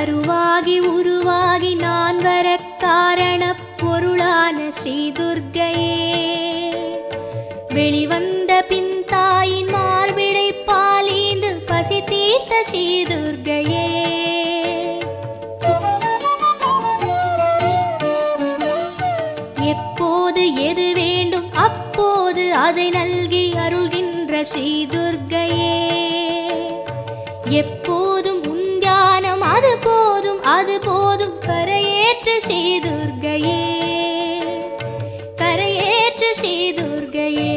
கருவாகி உருவாகி நான் வர காரண பொருளான ஸ்ரீ துர்க்கையே வெளிவந்த பின் தாயின் மார்பிடை பாலீந்து பசி தீர்த்த ஸ்ரீ துர்க்கையே எப்போது எது வேண்டும் அப்போது அதை நல்கி அருள்கின்ற ஸ்ரீ துர்க்கையே எப்போதும் உந்தியானம் அது போதும் அது போதும் கரையேற்று ஸ்ரீ துர்க்கையே கரையேற்று ஸ்ரீ துர்க்கையே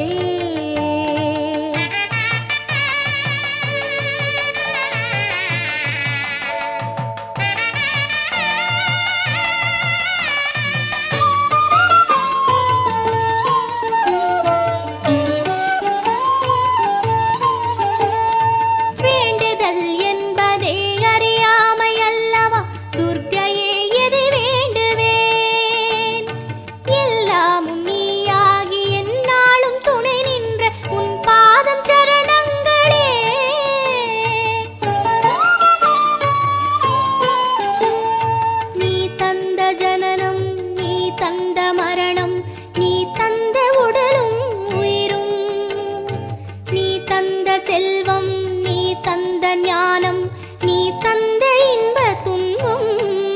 வேண்டுதல் என்பதே அறியாமை அல்லவா துர்க்கையே எது வேண்டுவேன் எல்லாமும் நீயாகி எந்நாளும் துணை நின்ற உன் பாதம் சரணங்களே நீ தந்த ஜனனம் நீ தந்த மரணம் நீ தந்த உடலும் உயிரும் நீ தந்த செல்வம் நீ தந்த ஞானம் நீ தந்த இன்ப துன்பம்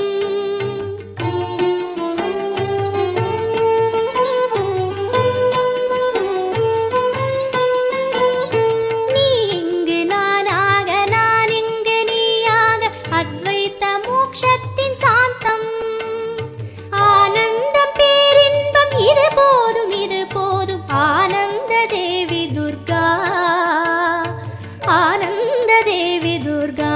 நீ இங்கு நானாக நான் இங்கு நீயாக அத்வைத்த மோட்சத்தின் சாந்தம் ஆனந்தம் பேரின்பம் இது போதும் இது போதும் ஆனந்த தேவி துர்கா ஆனந்த தேவி துர்கா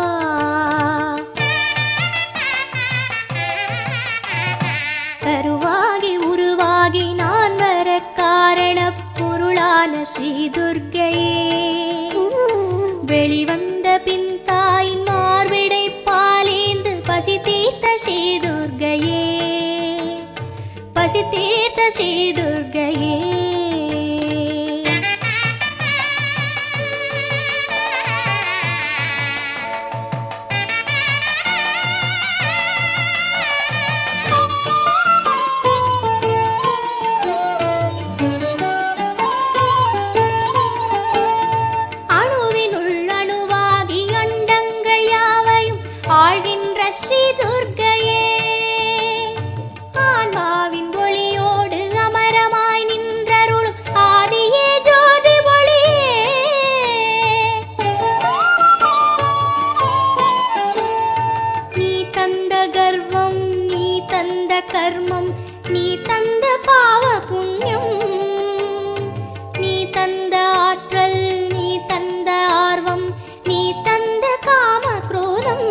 கருவாகி உருவாகி நான் வர காரண பொருளான ஸ்ரீ துர்க்கையே வெளிவந்த பின் தாயின் மார்பிடை பாலேந்து பசி தீர்த்த ஸ்ரீ துர்க்கையே பசி தீர்த்த ஸ்ரீ துர்க்கையே அணுவினுள் அணுவாகி அண்டங்கள் யாவையும் ஆழ்கின்ற ஸ்ரீ துர்க்கையே ஆன்மாவின் ஒளியோடு அமரமாய் நின்றருளும் ஆதியே ஜோதி ஒளியே நீ தந்த கர்வம் நீ தந்த கர்மம் நீ தந்த பாவ புண்ணியம் நீ தந்த ஆற்றல் நீ தந்த ஆர்வம் நீ தந்த காம குரோதம்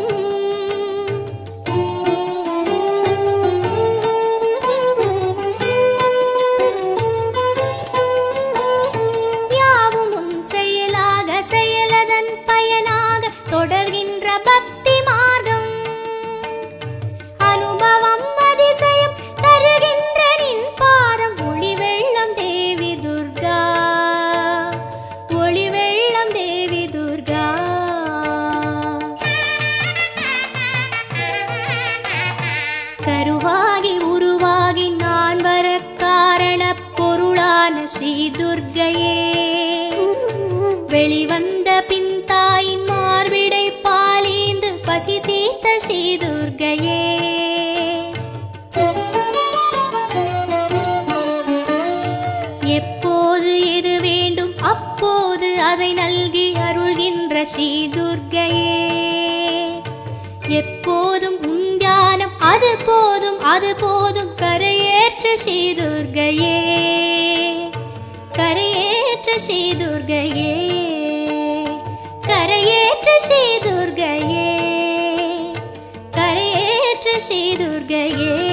யாவும் உன் செயலாக செயலதன் பயனாக தொடர்கின்ற பக்தி மார்க்கம் அனுபவம் அதிசயம் தருகின்ற நின் பாதம் ஒளி வெள்ளம் தேவி துர்கா ஒளி வெள்ளம் தேவி துர்கா கருவாகி உருவாகி நான் வர காரண பொருளான ஸ்ரீ துர்க்கையே வெளிவந்த பின் தாயின் மார்பிடை பாலீந்து பசி தீர்த்த ஸ்ரீ துர்க்கையே எப்போது எது வேண்டும் அப்போது அதை நல்கி அருள்கின்ற ஸ்ரீ துர்க்கையே எப்போதும் உந்தியானம் அது போதும் அது போதும் கரையேற்று ஸ்ரீ துர்க்கையே கரையேற்று ஸ்ரீ துர்க்கையே கரையேற்று ஸ்ரீ துர்க்கையே கரையேற்று ஸ்ரீ துர்க்கையே